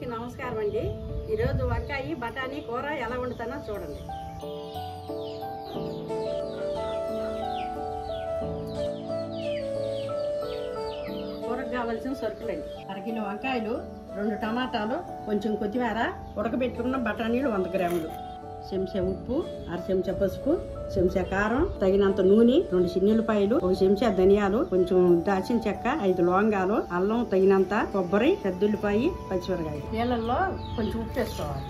అందరికీ నమస్కారం అండి ఈరోజు వంకాయ బఠానీ కూర ఎలా వండుతానో చూడండి కూరకు కావాల్సిన సరుకులండి అరకిలో వంకాయలు రెండు టమాటాలు కొంచెం కొత్తిమీర ఉడకబెట్టుకున్న బఠానీలు వంద గ్రాములు చెంచా ఉప్పు అర చెంచా పసుపు చెంచా కారం తగినంత నూనె రెండు చిన్నులపాయలు ఒక చెంచా ధనియాలు కొంచెం దాచిన చెక్క ఐదు లవంగాలు అల్లం తగినంత కొబ్బరి పెద్దుల్లిపాయి పచ్చిమిరకాయ నీళ్ళల్లో కొంచెం ఉప్పు వేసుకోవాలి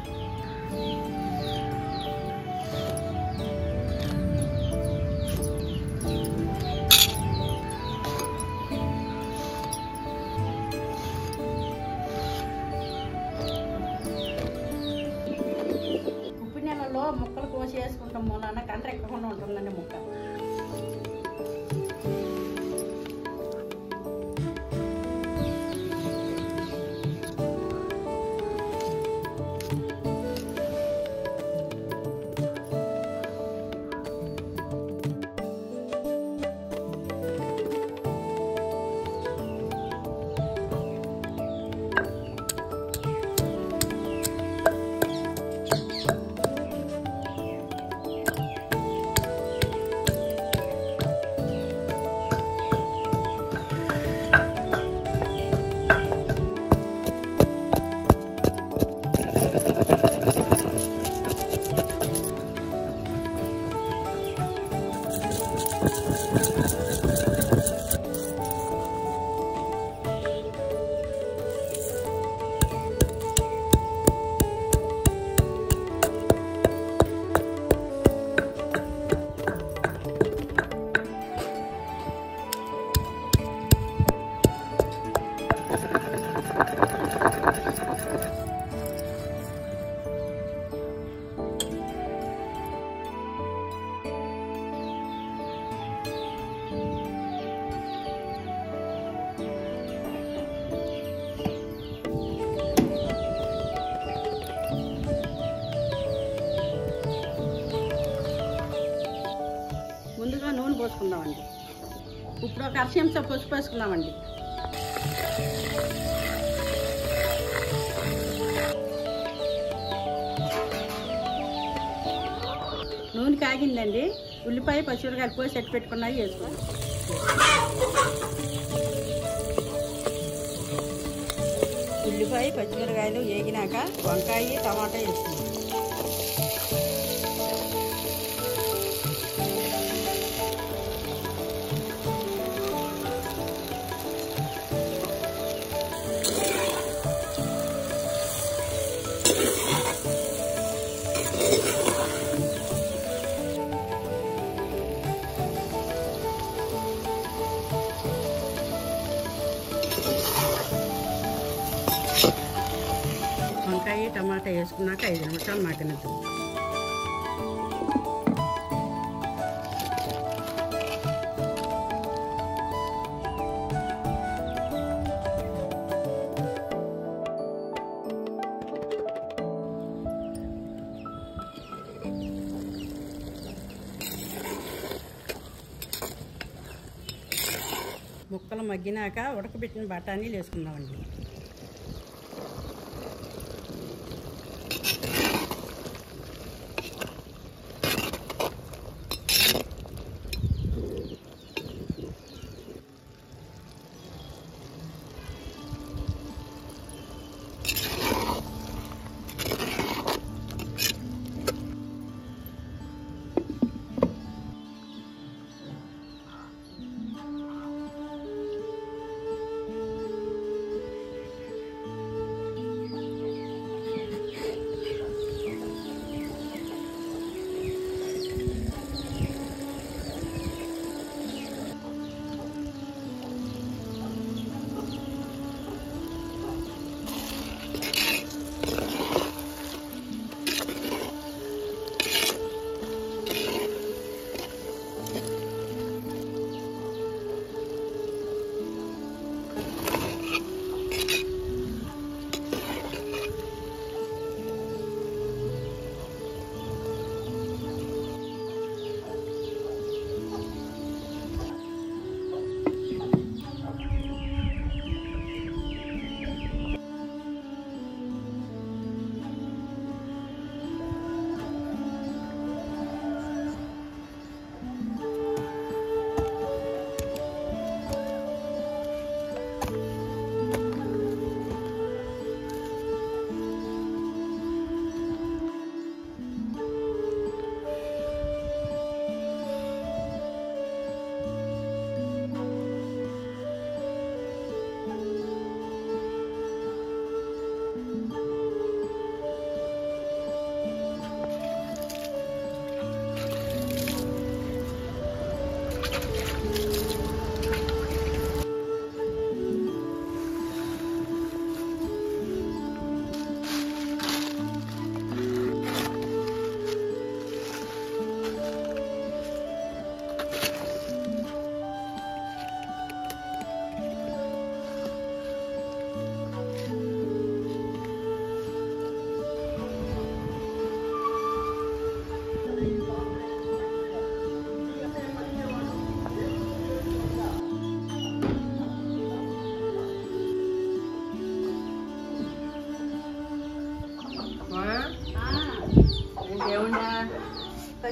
ఉప్పు నీళ్ళలో ముక్కలు కోసి వేసుకుంటాం మూలాన కంట ఎక్కకుండా ఉంటుందండి ముక్క ముందుగా నూనె పోసుకుందామండి ఇప్పుడు ఒక అరచెంచా పసుపు వేసుకుందామండి నూనె కాగిందండి ఉల్లిపాయ పచ్చిమిరకాయలు పోసి సెట్ పెట్టుకున్నవి వేసుకోండి ఉల్లిపాయ పచ్చిమిరకాయలు వేగినాక వంకాయ టమాటా వేసుకోండి వంకాయ టమాటా వేసుకున్నాక ఐదు నిమిషాలు మగ్గనిద్దాం ముక్కలు మగ్గినాక ఉడకబెట్టిన బఠానీలు వేసుకుందామండి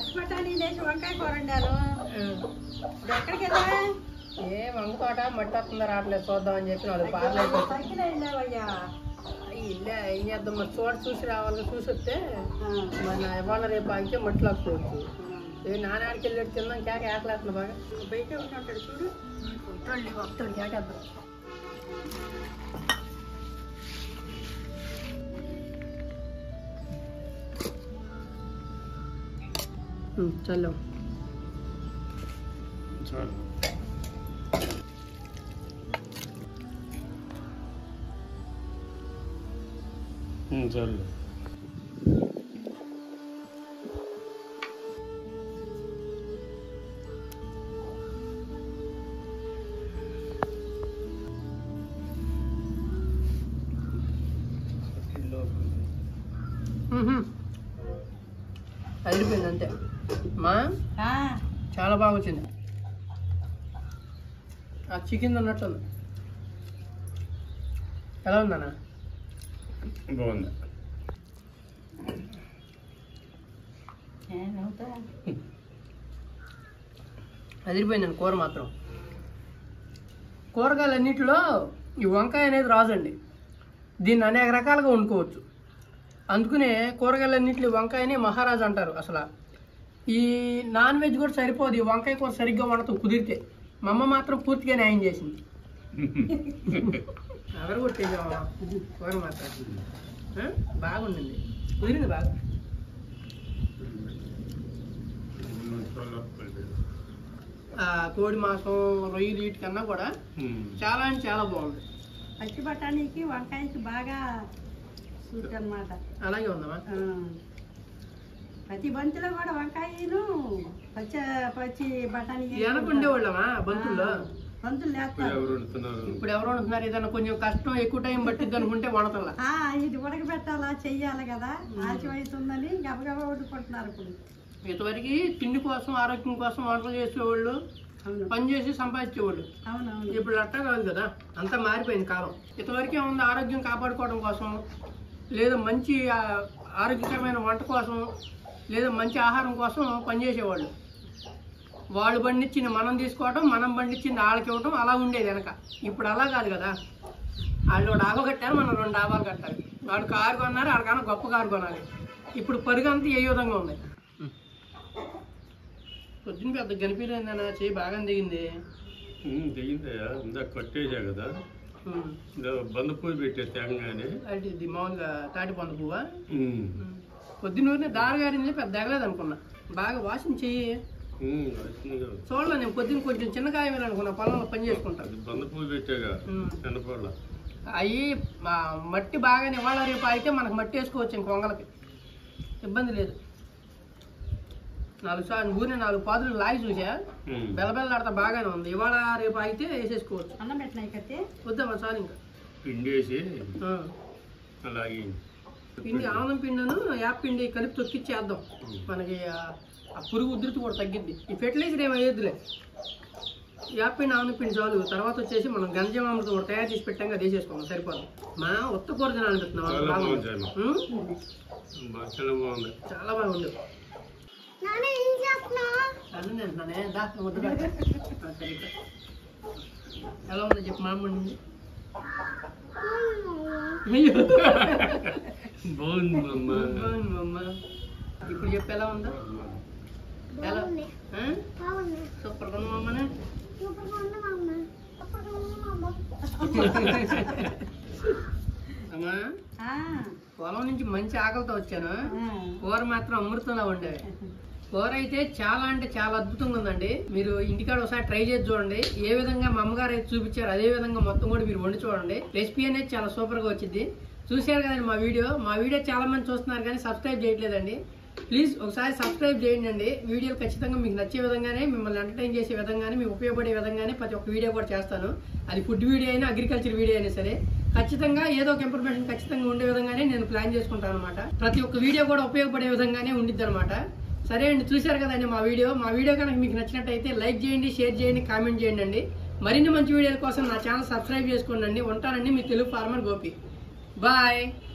పచ్చి బఠానీ లేచి వంకాయ కూర వండాను ఇప్పుడు ఎక్కడికి వెళ్ళా ఏ వంగపాట మట్టి వస్తుందా రావట్లేదు చూద్దాం అని చెప్పి నాలుగు పార్లు అయిపోతుంది సైకిల్ వెళ్ళావయ్యా ఇల్లే ఏం చేద్దాం మరి చూడ చూసి రావాలి చూసి వస్తే మరి నా ఇవాళ రేపు అయితే మట్టి లాక్కోవచ్చు ఏ నానాడికి వెళ్ళి తిందాం కేక ఏకలేస్తుంది బాగా బయట ఉంటాడు చూడు ఉంటాడు వస్తాడు కేకేద్దాం చల్లం చాలు ఉమ్, చాలు అదిరిపోయింది అంతే మా ఆ, చాలా బాగా వచ్చింది ఆ చికెన్ ఉన్నట్టుంది ఎలా ఉందన్నా బాగుంది ఏ నవ్వుతా? అదిరిపోయిందండి కూర మాత్రం కూరగాయలన్నింటిలో ఈ వంకాయ అనేది రాజండి దీన్ని అనేక రకాలుగా వండుకోవచ్చు అందుకనే కూరగాయలన్నింటిలో ఈ వంకాయని మహారాజు అంటారు అసలు ఈ నాన్ వెజ్ కూడా సరిపోదు ఈ వంకాయ కూర సరిగ్గా వండటం కుదిరితే మా అమ్మ మాత్రం పూర్తిగా న్యాయం చేసింది ఎవరు కొట్టేసామా కూర మాత్రం ఆ? బాగుండింది కుదిరింది బాగా ఆ, కోడి మాంసం రొయ్యలు వీటి కన్నా కూడా ఉమ్. చాలా అంటే చాలా బాగుంది పచ్చి బఠానీకి వంకాయకి బాగా సూట్ అన్నమాట అలాగే ఉందమ్మా ఆ. ప్రతి బంతిలో కూడా వంకాయను పచ్చ పచ్చి బఠానీ వెనక ఉండేవాళ్ళమా బంతుల్లో బంతులు ఇప్పుడు లేస్తారు ఎవరు వండుతున్నారు ఇప్పుడు ఎవరు వండుతున్నారు ఏదైనా కొంచెం కష్టం ఎక్కువ టైం పట్టిద్ది అనుకుంటే వండతల్లా ఆ, ఇది ఉడకబెట్టాలా చెయ్యాలి కదా ఆలస్యం అవుతుందని గబగబా వండుకుంటున్నారు ఇప్పుడు ఇంతవరకు తిండి కోసం ఆరోగ్యం కోసం వంటలు చేసేవాళ్ళు అవును పని చేసి సంపాదించేవాళ్ళు అవునవును ఇప్పుడు అట్టా కాదు కదా అంతా మారిపోయింది కాలం ఇంతవరకు ఏముంది ఆరోగ్యం కాపాడుకోవడం కోసం లేదా మంచి ఆ, ఆరోగ్యకరమైన వంట కోసం లేదా మంచి ఆహారం కోసం పనిచేసేవాళ్ళు వాళ్ళు పండించింది మనం తీసుకోవడం మనం పండించింది వాళ్ళకి ఇవ్వడం అలా ఉండేది వెనక ఇప్పుడు అలా కాదు కదా వాళ్ళు ఒక డాబా కట్టారు మనం రెండు డాబాలు కట్టాలి వాడు కారు కొన్నారు వాడికన్నా గొప్ప కారు కొనాలి ఇప్పుడు పరుగు అంతా ఏ విధంగా ఉంది పొద్దున్న పెద్ద గనిపిలేదన్న చేయి బాగా దిగింది ఉమ్, దిగిందయ్యా ఇందాక కట్టేసా కదా ఉమ్. ఇందా బంద పూజ పెట్టే తేంగానే అంటే ఇది మామూలుగా తాటి పండు పువ్వా ఉమ్. పొద్దున్న ఊరినే దారగారింది పెద్ద ఎగలేదు అనుకున్నా బాగా వాసన చెయ్యి ఉమ్, వచ్చిందిగా. చూడలే నేను పొద్దున్న కొంచెం చిన్న కాయమే అనుకున్నా పొలంలో పని చేసుకుంటాను అది బంద పూజ పెట్టాగా ఉమ్. చిన్నపల్ల అవి మట్టి బాగా ఇవాళ రేపు అయితే మనకు మట్టి వేసుకోవచ్చు ఇంక వంగలకి ఇబ్బంది లేదు నాలుగు సార్లు ఊరిని నాలుగు పాదులు లాగి చూసా ఉమ్. బెల్లబెల్లాడతా బాగానే ఉంది ఇవాళ రేపు అయితే వేసేసుకోవచ్చు అన్నం పెట్టినాయి కత్తి వద్దామా సార్ ఇంకా పిండేసి ఆ. అలాగే పిండి ఆనందం పిండిను యాప్ పిండి కలిపి తొక్కిచ్చేద్దాం మనకి ఆ- ఆ పురుగు ఉధృతి కూడా తగ్గిద్ది ఈ ఫెర్టిలైజర్ ఏమి అయ్యేదిలే యాప్ పిండి ఆనందం పిండి చాలు తర్వాత వచ్చేసి మనం గంజమామృతం కూడా తయారు చేసి పెట్టాం కదా వేసేసుకోవాలి సరిపోదు మా ఉత్త కూర తినాలనిపిస్తున్నాం అంత చాలా బాగుంది. బాగుంది ఉం? బాగా చాలా బాగుంది చాలా బాగుంది అన్నం తింటున్నానే దా నువ్వు వద్దు రా. ఆ, సరే ఇక్కడ. ఎలా ఉందో చెప్పు మా అమ్మ నుండి అయ్యో. బాగుంది అమ్మ బాగుంది అమ్మ ఇప్పుడు చెప్పు ఎలా ఉందో ఎలా ఆ? సూపర్ గా ఉందా అమ్మనే అమ్మా ఆ, పొలం నుంచి మంచి ఆకలితో వచ్చాను ఆ. కూర మాత్రం అమృతంలా ఉండేది కూర అయితే చాలా అంటే చాలా అద్భుతంగా ఉందండి మీరు ఇంటికాడ ఒకసారి ట్రై చేసి చూడండి ఏ విధంగా మా అమ్మగారు అయితే చూపించారు అదే విధంగా మొత్తం కూడా మీరు వండి చూడండి రెసిపీ అనేది చాలా సూపర్ గా వచ్చింది చూశారు కదండి మా వీడియో మా వీడియో చాలా మంది చూస్తున్నారు కానీ సబ్స్క్రైబ్ చేయట్లేదండి ప్లీజ్ ఒకసారి సబ్స్క్రైబ్ చేయండి అండి వీడియోలు ఖచ్చితంగా మీకు నచ్చే విధంగానే మిమ్మల్ని ఎంటర్టైన్ చేసే విధంగానే మీకు ఉపయోగపడే విధంగానే ప్రతి ఒక్క వీడియో కూడా చేస్తాను అది ఫుడ్ వీడియో అయినా అగ్రికల్చర్ వీడియో అయినా సరే ఖచ్చితంగా ఏదో ఒక ఇన్ఫర్మేషన్ ఖచ్చితంగా ఉండే విధంగానే నేను ప్లాన్ చేసుకుంటాను అనమాట ప్రతి ఒక్క వీడియో కూడా ఉపయోగపడే విధంగానే ఉండిద్ది అనమాట సరే అండి చూశారు కదండి మా వీడియో మా వీడియో కనుక మీకు నచ్చినట్టయితే లైక్ చేయండి షేర్ చేయండి కామెంట్ చేయండి అండి మరిన్ని మంచి వీడియోల కోసం నా ఛానల్ సబ్స్క్రైబ్ చేసుకోండి అండి ఉంటానండి మీ తెలుగు ఫార్మర్ గోపి బాయ్